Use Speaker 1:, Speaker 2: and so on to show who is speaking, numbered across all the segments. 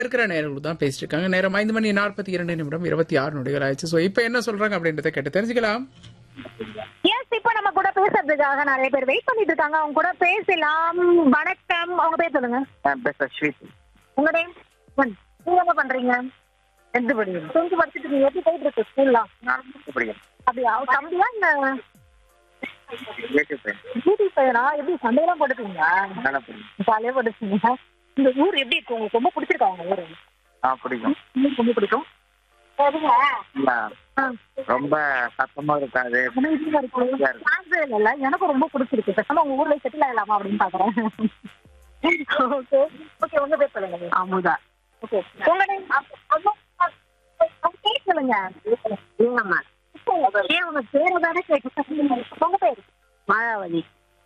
Speaker 1: இருக்கிற நேர்கள் தான் பேசிட்டு இருக்காங்க நேரம் ஐந்து மணி நாற்பத்தி இரண்டு நிமிடம் இருபத்தி ஆறு நொடிகள் ஆயிடுச்சு ஸோ இப்போ என்ன சொல்றாங்க அப்படின்றத கேட்டு தெரிஞ்சுக்கலாம்
Speaker 2: எஸ் இப்ப நம்ம கூட பேசுறதுக்காக நிறைய பேர் வெயிட் பண்ணிட்டு இருக்காங்க அவங்க கூட பேசலாம் வணக்கம் அவங்க பேர் சொல்லுங்க
Speaker 3: பேச ஸ்வீட்
Speaker 2: உங்க நேம் நீங்க என்ன பண்றீங்க
Speaker 3: எந்த படிக்கிறேன்
Speaker 2: டென்த் படிச்சுட்டு இருக்கீங்க எப்படி போயிட்டு இருக்கு ஸ்கூல்லாம்
Speaker 3: நான் படிக்கிறேன்
Speaker 2: அப்படியா அவ தம்பியா இல்ல
Speaker 3: ரிலேட்டிவ் ஃப்ரெண்ட்
Speaker 2: டியூட்டி பையனா எப்படி சண்டையெல்லாம் போட்டுப்பீங்களா
Speaker 3: நல்லா பிடிக்கும்
Speaker 2: ஜாலியா போட்டுப்பீங்க இந்த ஊர் எப்படி இருக்கு உங்களுக்கு ரொம்ப பிடிச்சிருக்கா உங்க ஊரு
Speaker 3: ஆ பிடிக்கும்
Speaker 2: உங்களுக்கு ரொம்ப பிடிக்கும் சரிங்க
Speaker 3: இல்ல,
Speaker 2: ஆ.
Speaker 3: ரொம்ப சத்தமா இருக்காது
Speaker 2: அமைதியா இருக்கு சான்ஸே இல்லைல்ல எனக்கும் ரொம்ப பிடிச்சிருக்கு பேசாம உங்க ஊர்ல செட்டில் ஆகலாமா அப்படின்னு பாக்குறேன் ஓகே ஓகே உங்க பேர் சொல்லுங்க
Speaker 3: அமுதா
Speaker 2: ஓகே உங்க name? அம்மா, உங்க பேர் சொல்லுங்க
Speaker 3: இல்லம்மா
Speaker 2: ஏன் உங்க பேரு தானே கேட்டு உங்க பேர்
Speaker 3: மாயாவதி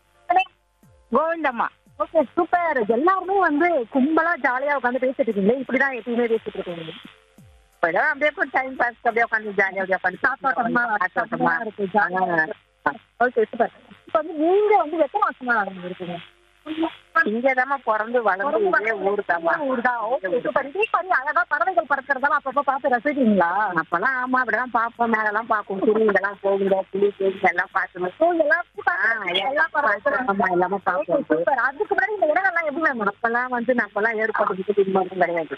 Speaker 3: கோவிந்தம்மா
Speaker 2: ஓகே சூப்பர் எல்லாருமே வந்து கும்பலா ஜாலியா உட்காந்து பேசிட்டு இருக்கீங்களே இப்படிதான் எப்பயுமே பேசிட்டு இருக்கீங்க
Speaker 3: இப்பதான் அப்படியே டைம் பாஸ் அப்படியே உட்காந்து ஜாலியா அப்படியே உட்காந்து
Speaker 2: காத்தோட்டமா காத்தோட்டமா இருக்கு ஜாலியா ஓகே சூப்பர் இப்போ வந்து நீங்க வந்து எத்தனை மாசமா நடந்து இருக்கீங்க
Speaker 3: இங்கதாம்மா பிறந்து வளர்ந்து இதே ஊர் தாம்மா
Speaker 2: ஊர்தான் ஓகே சூப்பர் இதே மாதிரி அழகா பறவைகள் பறக்கிறதெல்லாம் அப்பப்ப பார்த்து ரசிக்கிறீங்களா
Speaker 3: அப்பெல்லாம் ஆமா அப்படிதான் பார்ப்போம் மேலெல்லாம் பார்ப்போம் குருவிங்கெல்லாம் போகுங்க புலி பேசி எல்லாம் பார்க்கணும்
Speaker 2: ஓ, எல்லாத்தையும்
Speaker 3: ஆ,
Speaker 2: பார்த்து- எல்லா பறவைகளும்
Speaker 3: ஆமா எல்லாமே
Speaker 2: ஓகே
Speaker 3: பார்ப்போம்
Speaker 2: சூப்பர் அதுக்கு முன்னாடி இந்த இடங்கள்லாம் எப்படி மேம்
Speaker 3: அப்பெல்லாம் வந்து அப்பெல்லாம் ஏற்பாடு மட்டும் கிடையாது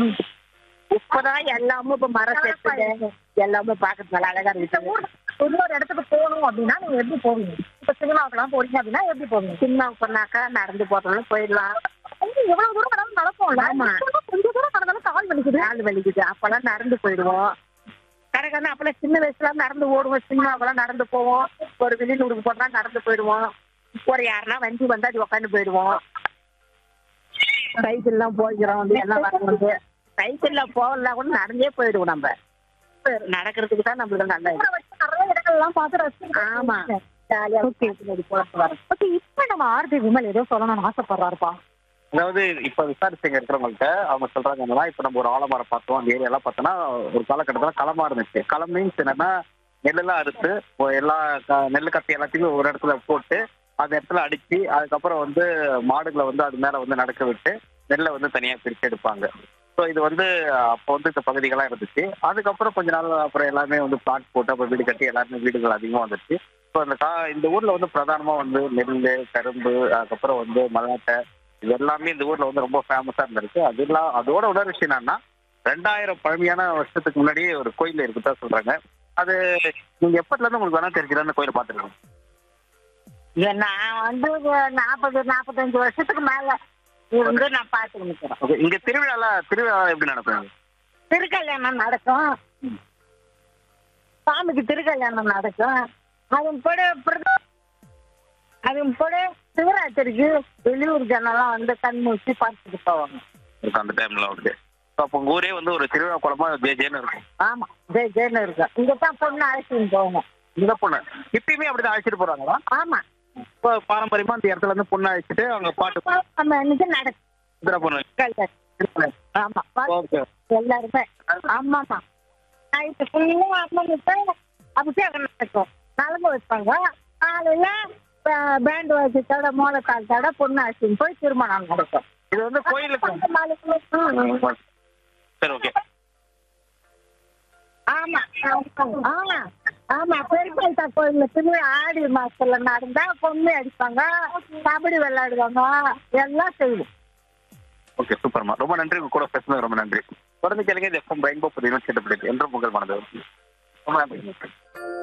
Speaker 3: இப்பதான் எல்லாமே இப்ப மரம் செட்டு எல்லாமே பார்க்கறது நல்லா அழகா
Speaker 2: இந்த
Speaker 3: இருக்கு
Speaker 2: ஊர் இன்னொரு இடத்துக்கு போகணும் அப்படின்னா நீங்க எப்படி போவீங்க இப்ப சினிமாவுக்குலாம் போறீங்க அப்படின்னா எப்படி போவீங்க
Speaker 3: சின்ன பண்ணாக்கா நடந்து போறோம்னு போயிடலாம்
Speaker 2: வந்து எவ்வளவு தூரம் கடந்து நடப்போம்ல
Speaker 3: ஆமா.
Speaker 2: கொஞ்சம் தூரம் கடந்தாலும் கால் வலிக்குது
Speaker 3: கால் வலிக்குது அப்பெல்லாம் நடந்து போயிடுவோம் கடைக்கான அப்பெல்லாம் சின்ன வயசுல நடந்து ஓடுவோம் சினிமாவெல்லாம் நடந்து போவோம் ஒரு வெளியூருக்கு போனா நடந்து போயிடுவோம் ஒரு யாருன்னா வண்டி வந்தா அது உட்காந்து போயிடுவோம் சைக்கிள்லாம் போய்க்கிறோம் வந்து எல்லாம் வரும்போது சைக்கிள்ல போகலாம் கூட நடந்தே போயிடுவோம் நம்ம நடக்கிறதுக்கு தான் நம்மளுக்கு நல்ல இது.
Speaker 2: ஊரை வச்சு நிறைய இடங்கள் எல்லாம் பார்த்து ரசிச்சு
Speaker 3: ஆமா ஜாலியா போட்டு வரோம்
Speaker 2: ஓகே இப்ப நம்ம ஆர்ஜி விமல் ஏதோ சொல்லணும்னு ஆசைப்படுறாருப்பா
Speaker 4: அதாவது இப்ப விசாரிச்சுங்க இருக்கிறவங்கள்ட்ட அவங்க சொல்றாங்க என்னன்னா இப்ப நம்ம ஒரு ஆலமரம் பார்த்தோம் அந்த ஏரியாலாம் பார்த்தோம்னா ஒரு காலகட்டத்துல களமா இருந்துச்சு களம் மீன்ஸ் என்னன்னா நெல்லெல்லாம் அறுத்து ஒரு எல்லா க- நெல்லு கத்தி எல்லாத்தையுமே ஒரு இடத்துல போட்டு அந்த இடத்துல அடிச்சு அதுக்கப்புறம் வந்து மாடுகளை வந்து அது மேல வந்து நடக்க விட்டு நெல்லை வந்து தனியா பிரிச்சு எடுப்பாங்க ஸோ இது வந்து அப்போ வந்து இந்த பகுதிகள்லாம் இருந்துச்சு அதுக்கப்புறம் கொஞ்ச நாள் அப்புறம் எல்லாமே வந்து பிளாட் போட்டு அப்புறம் வீடு கட்டி எல்லாருமே வீடுகள் அதிகமாக வந்துச்சு ஸோ இந்த கா இந்த ஊர்ல வந்து பிரதானமா வந்து நெல் கரும்பு அதுக்கப்புறம் வந்து மல்லாட்டை இது எல்லாமே இந்த ஊர்ல வந்து ரொம்ப ஃபேமஸா இருந்திருக்கு அது இல்லா அதோட உணர் விஷயம் என்னன்னா ரெண்டாயிரம் பழமையான வருஷத்துக்கு முன்னாடியே ஒரு கோயில் இருக்குதா சொல்றாங்க அது நீங்க எப்பத்துல இருந்து உங்களுக்கு வேணா தெரிஞ்சுதான் அந்த கோயிலை பார்த்துருக்கோம்
Speaker 3: இங்க நான் வந்து நாற்பது நாற்பத்தஞ்சு வருஷத்துக்கு மேல இருந்து நான் பார்த்துட்டு நிக்கிறேன்
Speaker 4: ஓகே இங்க திருவிழால திருவிழா எப்படி நடக்கும்
Speaker 3: திருக்கல்யாணம் நடக்கும் சாமிக்கு திருக்கல்யாணம் நடக்கும் அதன் கூட பிரத- அதன் கூட சிவராத்திரிக்கு வெளியூர் ஜனம்லாம் வந்து கண் மூச்சு பார்த்துட்டு போவாங்க
Speaker 4: இருக்கு அந்த டைம்ல ஓகே அப்போ உங்க ஊரே வந்து ஒரு திருவிழா குளமா ஜே ஜேன்னு இருக்கும்
Speaker 3: ஆமா ஜெய் ஜெயின்னு இருக்கும் இங்க தான் பொண்ணு அழைச்சின்னு போகணும்
Speaker 4: இந்த பொண்ணு இப்பயுமே அப்படிதான் அழைச்சிட்டு போறாங்களா
Speaker 3: ஆமா
Speaker 4: இப்போ பாரம்பரியமா அந்த இடத்துல இருந்து பொண்ணு அழைச்சிட்டு அவங்க பாட்டு
Speaker 3: நம்ம இன்னைக்கு நடக்கும்
Speaker 4: இந்திரா பொண்ணு
Speaker 3: கல்யாணம். ஆமா
Speaker 4: ஓகே
Speaker 3: எல்லாருமே ஆமாமா நைட்டு ஃபுல்லும் அம்மனுக்கு அபிஷேகம் நடக்கும் நலங்கு வைப்பாங்க காலையில பேண்ட் வாசித்தோட மோளத்தாளத்தோட பொண்ணு அழைச்சின்னு போய் திருமணம் நடக்கும்
Speaker 4: இது வந்து கோயிலுக்கு
Speaker 3: ம்.
Speaker 4: சரி ஓகே
Speaker 3: ஆமா ஆமா ஆமா பெருமாள் கோயில்ல திருவிழா ஆடி மாசத்துல நடந்தா பொண்ணு அடிப்பாங்க கபடி விளையாடுவாங்க எல்லாம் செய்வோம்
Speaker 4: ஓகே சூப்பர்மா ரொம்ப நன்றி உங்க கூட பேசுனது ரொம்ப நன்றி தொடர்ந்து கேளுங்க இது எஃப்எம் ரெயின்போ புதிய கேட்டு என்றும் உங்கள் மனது ரொம்ப நன்றி